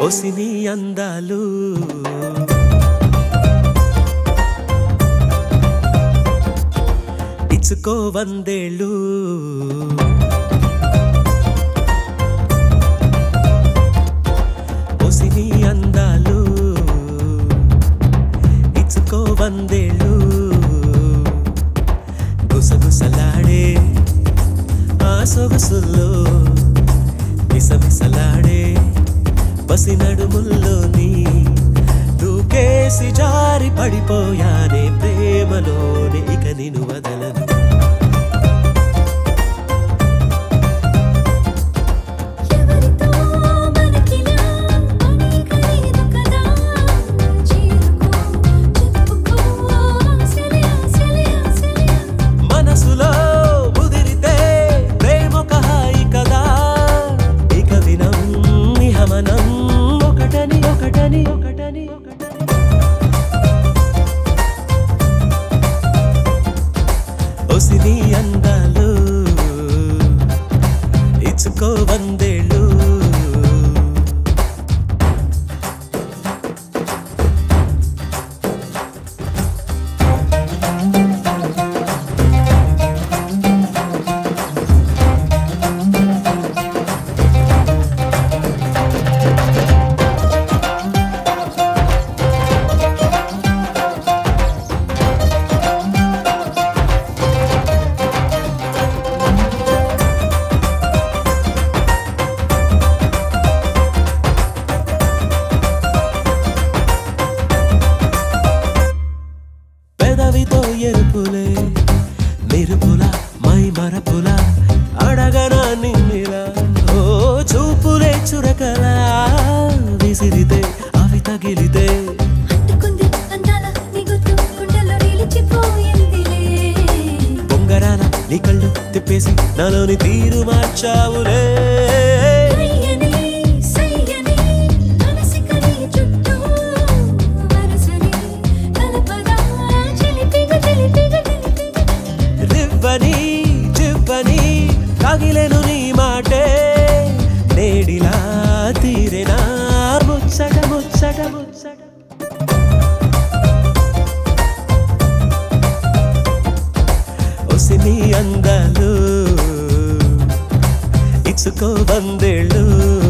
ఒసిని అందాలు ఇచ్చుకో వందేళ్ళు ఒసిని అందాలు ఇచ్చుకో వందేళ్ళు గుసగుసలాడే ఆ సొగసుల్లో విసవిసలాడే బసి నడుముల్లోని దూకేసి జారి పడిపోయానే ప్రేమలోనే ఇక నిన్ను వదలను ఎవరితో మనకిలా అనేక లేదు కదా చేరుకో చెప్పుకో ఆశలే ఆశలే ఆశలే మనసులో ముదిరితే ప్రేమొక హాయి కదా ఇక వినం నిహమనం ఒకటని ఒకటని ఒకటని ఒకటని ఒసిని అందాలు ఇచ్చుకో వందేళ్ళు పెదవితో ఎరుపులే మెరుపుల మై మరపుల అడగనా నిన్నిలా ఓ చూపులే చురకలా విసిరితే అవి తగిలితే అంటుకుంది అందాల నీ గుర్తు గుండెల్లో నిలిచిపోయిందిలే బొంగరాల నీ కళ్ళు తిప్పేసి నాలోని తీరు మార్చావులే సయ్యని సయ్యని మనసికని చుట్టూ వరసని కలపదా చిలిపిగ చిలిపిగ చిలిపిగ రివ్వని చివ్వని తగిలెను నీ మాటే నేడిలా తీరెనా ముచ్చట ముచ్చట ముచ్చట ఒసిని అందాలు ఇచ్చుకో వందేళ్ళు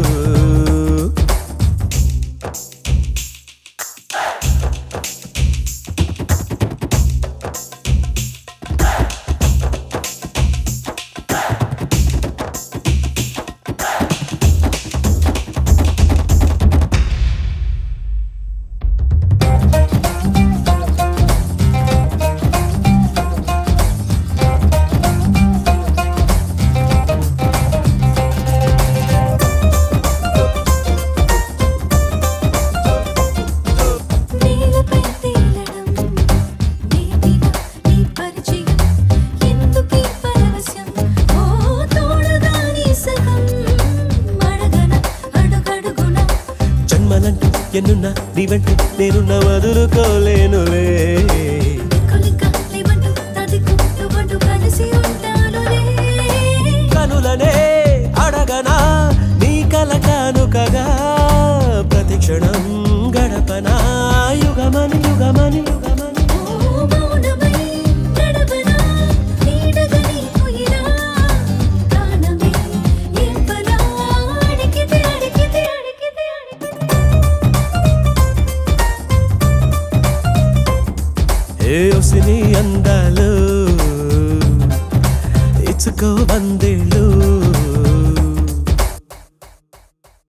నీలపై తేలడం నేటిన నీ పరిచయం ఎందుకీ పరవశం ఓ తోడుగా నీ సగం అడగన అడుగడుగున జన్మలంటూ ఎన్నున్నా నీ వెంట నేనున్న వదులుకోలేనులే దిక్కులిక లేవంటూ నా దిక్కు నువ్వంటూ కలిసి ఉంటానులే కనులనే అడగనా నీ కల కానుకగా ప్రతిక్షణం గడపనా యుగమని యుగమని యుగమని ఓ మౌనమై నడవనా నీడగా నీ ఉయిరా ప్రాణమే ఎంపలా అడిగితే అడిగితే అడిగితే అడిగితే ఏ ఒసిని అందాలు ఇచ్చుకో వందేళ్ళు